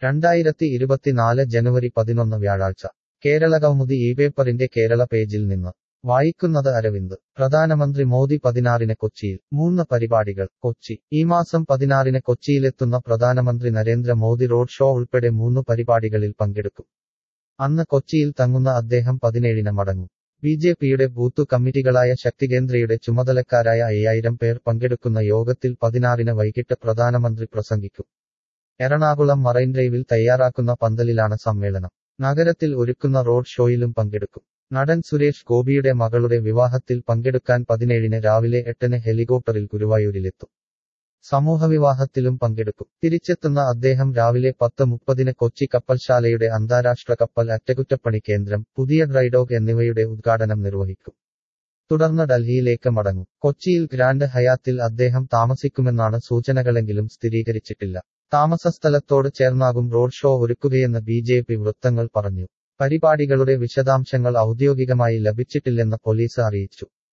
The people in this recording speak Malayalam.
രണ്ടായിരത്തി ഇരുപത്തിനാല് ജനുവരി പതിനൊന്ന് വ്യാഴാഴ്ച കേരള കൗമുദി ഈ പേപ്പറിന്റെ കേരള പേജിൽ നിന്ന് വായിക്കുന്നത് അരവിന്ദ് പ്രധാനമന്ത്രി മോദി പതിനാറിന് കൊച്ചിയിൽ മൂന്ന് പരിപാടികൾ കൊച്ചി ഈ മാസം പതിനാറിന് കൊച്ചിയിലെത്തുന്ന പ്രധാനമന്ത്രി നരേന്ദ്ര മോദി റോഡ് ഷോ ഉൾപ്പെടെ മൂന്ന് പരിപാടികളിൽ പങ്കെടുക്കും അന്ന് കൊച്ചിയിൽ തങ്ങുന്ന അദ്ദേഹം പതിനേഴിന് മടങ്ങും ബി ജെ പിയുടെ ബൂത്തു കമ്മിറ്റികളായ ശക്തികേന്ദ്രയുടെ ചുമതലക്കാരായ അയ്യായിരം പേർ പങ്കെടുക്കുന്ന യോഗത്തിൽ പതിനാറിന് വൈകിട്ട് പ്രധാനമന്ത്രി പ്രസംഗിക്കും എറണാകുളം മറൈൻ ഡ്രൈവിൽ തയ്യാറാക്കുന്ന പന്തലിലാണ് സമ്മേളനം നഗരത്തിൽ ഒരുക്കുന്ന റോഡ് ഷോയിലും പങ്കെടുക്കും നടൻ സുരേഷ് ഗോപിയുടെ മകളുടെ വിവാഹത്തിൽ പങ്കെടുക്കാൻ പതിനേഴിന് രാവിലെ എട്ടിന് ഹെലികോപ്റ്ററിൽ ഗുരുവായൂരിലെത്തും സമൂഹവിവാഹത്തിലും പങ്കെടുക്കും തിരിച്ചെത്തുന്ന അദ്ദേഹം രാവിലെ പത്ത് മുപ്പതിന് കൊച്ചി കപ്പൽശാലയുടെ അന്താരാഷ്ട്ര കപ്പൽ അറ്റകുറ്റപ്പണി കേന്ദ്രം പുതിയ ഡ്രൈഡോഗ് എന്നിവയുടെ ഉദ്ഘാടനം നിർവഹിക്കും തുടർന്ന് ഡൽഹിയിലേക്ക് മടങ്ങും കൊച്ചിയിൽ ഗ്രാൻഡ് ഹയാത്തിൽ അദ്ദേഹം താമസിക്കുമെന്നാണ് സൂചനകളെങ്കിലും സ്ഥിരീകരിച്ചിട്ടില്ല താമസസ്ഥലത്തോട് ചേർന്നാകും റോഡ് ഷോ ഒരുക്കുകയെന്ന് ബി ജെ പി വൃത്തങ്ങൾ പറഞ്ഞു പരിപാടികളുടെ വിശദാംശങ്ങൾ ഔദ്യോഗികമായി ലഭിച്ചിട്ടില്ലെന്ന് പോലീസ് അറിയിച്ചു